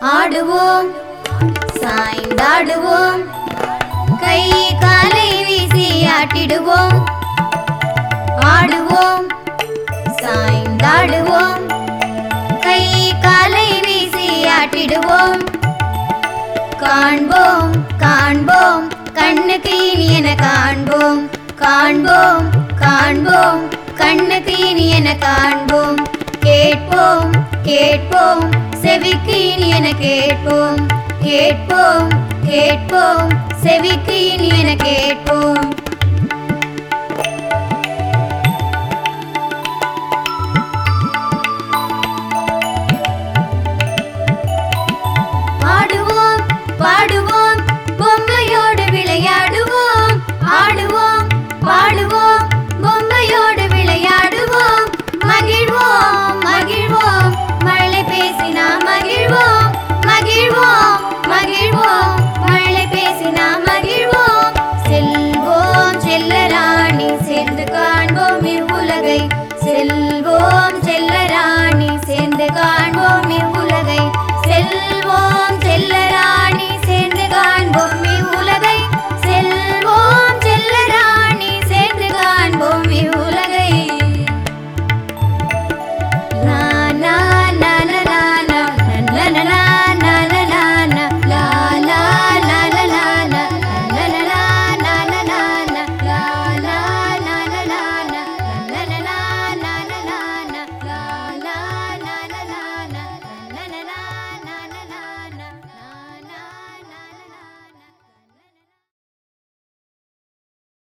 ஆடுவோம் சாய்ந்தாடுவோம் கை காலை வீசி ஆட்டிடுவோம் ஆடுவோம் சாய்ந்தாடுவோம் கை காலை வீசி ஆட்டிடுவோம் காண்போம் காண்போம் கண்ணுக்கு இனியன காண்போம் காண்போம் காண்போம் கண்ணுக்கு இனியன காண்போம் கேட்போம் கேட்போம் செவிக்கு இனியன கேட்போம் கேட்போம் கேட்போம் செவிக்கு இனியன கேட்போம் ஆடுவோம் பாடுவோம் பொம்மையோடு விளையாடுவோம் ஆடுவோம் பாடுவோம் பொம்மையோடு விளையாடுவோம் மகிழ்வோம் மகிழ்வோம் மழலை பேசினா மகிழ்வோம் மகிழ்வோம் மகிழ்வோம் மழலை பேசினா மகிழ்வோம் செல்வோம் செல்லராணி சேர்ந்து காண்போம் இவ்வுலகை செல்வோம் செல்லராணி சேர்ந்து காண்போம்